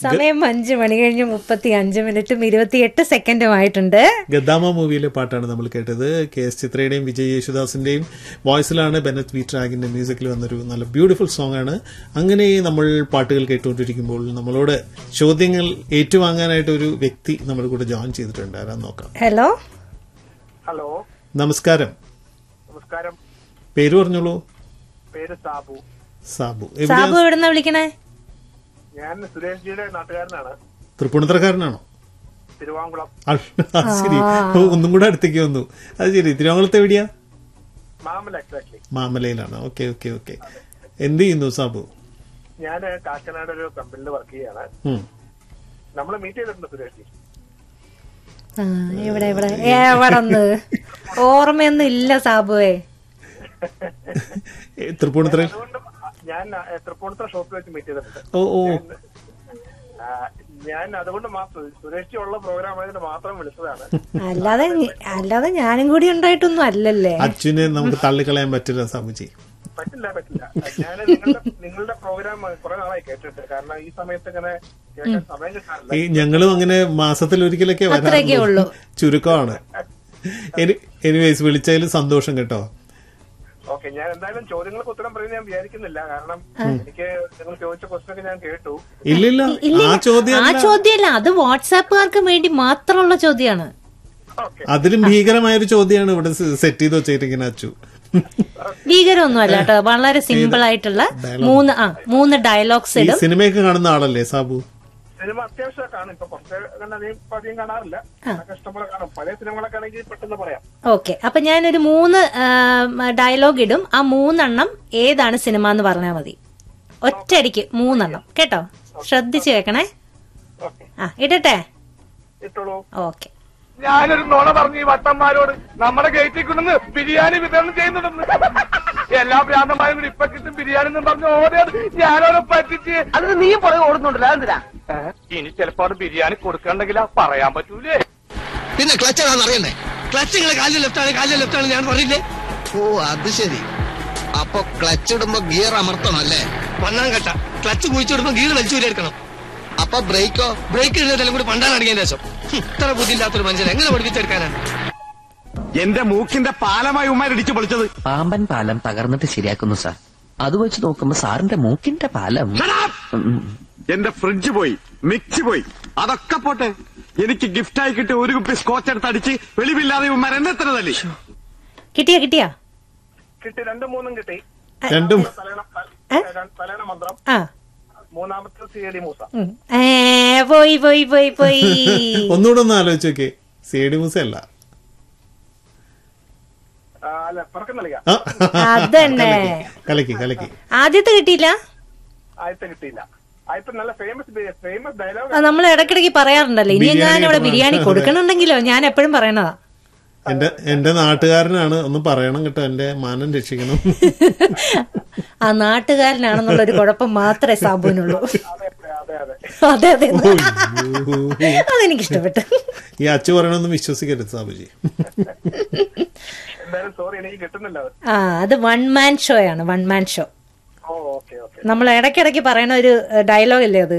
സമയം അഞ്ച് മണി കഴിഞ്ഞ് മുപ്പത്തി അഞ്ച് മിനിറ്റും ഇരുപത്തിയെട്ട് സെക്കൻഡും ആയിട്ടുണ്ട് ഗദ്ദാമ മൂവിയിലെ പാട്ടാണ് നമ്മൾ കേട്ടത് കെ എസ് ചിത്രയുടെയും വിജയ് യേശുദാസിന്റെയും വോയിസിലാണ് ബെനറ്റ് വി ട്രാഗിന്റെ മ്യൂസിക്കിൽ വന്നൊരു നല്ല ബ്യൂട്ടിഫുൾ സോങ് ആണ് അങ്ങനെ നമ്മൾ പാട്ടുകൾ കേട്ടുകൊണ്ടിരിക്കുമ്പോൾ നമ്മളോട് ചോദ്യങ്ങൾ ഏറ്റുവാങ്ങാനായിട്ട് ഒരു വ്യക്തി നമ്മുടെ കൂടെ ജോയിൻ ചെയ്തിട്ടുണ്ട് ആരാന്ന് നോക്കാം ഹലോ ഹലോ നമസ്കാരം നമസ്കാരം പേര് പറഞ്ഞോളൂ പേര് സാബു സാബു സാബു എവിടെയാ എവിടുന്ന വിളിക്കണേ ഞാൻ സുരേഷ് ജിയുടെ നാട്ടുകാരനാണ് തൃപ്പൂണിത്തറക്കാരനാണോ തിരുവാങ്കുളം ആ, അത് ശരി ഓ, ഒന്നും കൂടെ അടുത്തേക്ക് വന്നു അത് ശരി തിരുവനന്തപുരത്ത് എവിടെയാ മാമല എക്സാക്ട്ലി മാമലയിലാണ് ഓക്കെ ഓക്കെ ഓക്കെ എന്ത് ചെയ്യുന്നു സാബു ഞാൻ കാക്കനാട് ഒരു കമ്പനിയിൽ വർക്ക് ചെയ്യാണ് ഉം. നമ്മൾ മീറ്റ് ചെയ്തിട്ടുണ്ട് സുരേഷ് ജി ആ, ഇവിടെ ഇവിടെ എവിടെന്ന് ഓർമ്മയൊന്നും ഇല്ല സാബുവേ ഏ, തൃപ്പൂണിത്തറയിൽ അതുകൊണ്ട് ഞാൻ ആ, തൃപ്പൂണിത്തുറ ഷോപ്പിൽ വെച്ച് മീറ്റ് ചെയ്തിട്ടുണ്ട് ഓ ഓ ആ, ഞാൻ അതുകൊണ്ട് മാത്രം സുരേഷ് ജി ഉള്ള പ്രോഗ്രാം ആയതുകൊണ്ട് മാത്രം വിളിച്ചതാണ് അല്ലാതെ ഞ- അല്ലാതെ ഞാനും കൂടി ഉണ്ടായിട്ടൊന്നും അല്ലല്ലേ അച്ഛനെ നമുക്ക് തള്ളിക്കളയാൻ പറ്റില്ല സാബുജി പറ്റില്ല പറ്റില്ല ഞാൻ നിങ്ങളുടെ നിങ്ങളുടെ പ്രോഗ്രാം കുറെ നാളായി കേട്ടിട്ട് കാരണം ഈ സമയത്ത് ഇങ്ങനെ കേൾക്കാൻ സമയം കിട്ടാറില്ല ഈ ഞങ്ങളും അങ്ങനെ മാസത്തിൽ ഒരിക്കലൊക്കെ അത്രയൊക്കെ ഉള്ളൂ. ചുരുക്കമാണ് എനിവേസ് വിളിച്ചതിൽ സന്തോഷം കേട്ടോ ഓക്കെ ഞാൻ എന്തായാലും ചോദ്യങ്ങൾക്ക് ഉത്തരം പറയുന്നത് ഞാൻ വിചാരിക്കുന്നില്ല കാരണം എനിക്ക് നിങ്ങൾ ചോദിച്ച ക്വസ്റ്റൻ ഒക്കെ ഞാൻ കേട്ടു ഇല്ലില്ല ഇല്ല ആ ചോദ്യം ആ ചോദ്യമല്ല അത് വാട്സാപ്പുകാർക്ക് വേണ്ടി മാത്രമുള്ള ചോദ്യമാണ് ഓക്കെ അതിലും ഭീകരമായൊരു ചോദ്യമാണ് ഇവിടെ സെറ്റ് ചെയ്ത് വെച്ചിരിക്കുന്ന അച്ചു ഭീകരമൊന്നും അല്ല കേട്ടോ വളരെ സിമ്പിൾ ആയിട്ടുള്ള മൂന്ന് ആ മൂന്ന് ഡയലോഗ്സ് ഈ ഇടും സിനിമയൊക്കെ കാണുന്ന ആളല്ലേ സാബു സിനിമ അത്യാവശ്യം കാണും ഇപ്പൊ കുറച്ച് കണ്ടധികം ഇപ്പൊ അധികം കാണാറില്ല അതൊക്കെ ഇഷ്ടംപോലെ കാണും പഴയ സിനിമകളൊക്കെ ആണെങ്കിൽ പെട്ടെന്ന് പറയാം ഓക്കെ അപ്പൊ ഞാനൊരു മൂന്ന് ഡയലോഗ് ഇടും ആ മൂന്നെണ്ണം ഏതാണ് സിനിമ എന്ന് പറഞ്ഞാൽ മതി ഒറ്റയടിക്ക് മൂന്നെണ്ണം കേട്ടോ ശ്രദ്ധിച്ചു കേൾക്കണേ ഓക്കെ ആ ഇടട്ടെ ഇട്ടോളൂ ഓക്കെ ഞാനൊരു നുണ പറഞ്ഞു ഈ വട്ടന്മാരോട് നമ്മുടെ ഗേറ്റിൽ കൊണ്ടുവന്ന് ബിരിയാണി വിതരണം ചെയ്യുന്നുണ്ടെന്ന് എല്ലാ ഭ്രാന്തന്മാരും കൂടി ഇപ്പൊ കിട്ടും ബിരിയാണി എന്ന് പറഞ്ഞു ഓടിയത് ഞാനോട് പറ്റിച്ച് അത് നീയും പുറകെ ഓടുന്നുണ്ടല്ലോ അതെന്തിനാ ഇനി ചിലപ്പോ അവിടെ ബിരിയാണി കൊടുക്കണ്ടെങ്കിലാ പറയാൻ പറ്റൂലേ പിന്നെ ക്ലച്ച് ഏതാണെന്ന് അറിയണ്ടേ ക്ലച്ച് നിങ്ങളെ കാലിൽ ലെഫ്റ്റ് ആണ് കാലിൽ ലെഫ്റ്റ് ആണ് ഞാൻ പറഞ്ഞില്ലേ ഓ അത് ശരി അപ്പൊ ക്ലച്ച് ഇടുമ്പോ ഗിയർ അമർത്തണം അല്ലേ മണ്ണാൻ കട്ട ക്ലച്ച് കുഴിച്ചിടുമ്പോ ഗിയർ വലിച്ചൂരി എടുക്കണം അപ്പൊ ബ്രേക്കോ ബ്രേക്ക് ഇടുന്നതെല്ലാം കൂടി പണ്ടാൻ അടങ്ങിയ ശേഷം ഹും, ഇത്ര ബുദ്ധിയില്ലാത്തൊരു മനുഷ്യൻ എങ്ങനെ പഠിപ്പിച്ചെടുക്കാനാ എന്റെ മൂക്കിന്റെ പാലമായി ഉമ്മാരിടിച്ചു പൊളിച്ചത് പാമ്പൻ പാലം തകർന്നിട്ട് ശരിയാക്കുന്നു സാർ അത് വെച്ച് നോക്കുമ്പോ സാറിന്റെ മൂക്കിന്റെ പാലം ഉം. എന്റെ ഫ്രിഡ്ജ് പോയി മിക്സി പോയി അതൊക്കെ പോട്ടെ എനിക്ക് ഗിഫ്റ്റായി കിട്ടിയ ഒരു കുപ്പി സ്കോച്ച് എടുത്ത് അടിച്ച് വെളിവില്ലാതെ ഉമ്മാർ എന്നെ തന്നെ തല്ലി കിട്ടിയാ കിട്ടിയാ കിട്ടി രണ്ടും മൂന്നും കിട്ടി രണ്ടും തലേണ തലേണ മന്ത്രം ആ മൂന്നാമത്തെ സി ഡി മൂസ ഉം. ഏ പോയി പോയി പോയി പോയി ഒന്നുകൂടെ ഒന്ന് ആലോചിച്ച് നോക്കേ സി ഡി മൂസ അല്ല ആ, അല്ല പിറക്കം നൽകാം ആ, അതന്നെ കലക്കി കലക്കി ആദ്യത്തെ കിട്ടിയില്ല ആദ്യത്തെ കിട്ടിയില്ല ആദ്യത്തെ നല്ല ഫേമസ് ഫേമസ് ഡയലോഗ് ആ, നമ്മൾ ഇടയ്ക്കിടയ്ക്ക് പറയാറുണ്ടല്ലോ ഇനി ബിരിയാണി ഞാൻ ഇവിടെ കിട്ടണം. ബിരിയാണി കൊടുക്കണുണ്ടെങ്കിലോ ഞാൻ എപ്പോഴും പറയണതാ എന്റെ എന്റെ നാട്ടുകാരനാണ് ഒന്ന് പറയണം കേട്ടോ എന്റെ മാനം രക്ഷിക്കണം ആ നാട്ടുകാരനാണെന്നുള്ള ഒരു കുഴപ്പം മാത്രമേ സാബുവിനുള്ളൂ അതെ അതെ അതെ അതെ അതെ അതെനിക്ക് ഇഷ്ടപ്പെട്ടു ഈ അച്ചു പറയണൊന്നും വിശ്വസിക്കരുത് സാബുജി എന്തായാലും സോറി എനിക്ക് കിട്ടുന്നില്ല അത് ആ അത് വൺ മാൻ ഷോ ആണ് വൺ മാൻ ഷോ ഓ ഓക്കെ ഓക്കെ നമ്മൾ ഇടയ്ക്കിടയ്ക്ക് പറയുന്ന ഒരു ഡയലോഗ് അല്ലേ അത്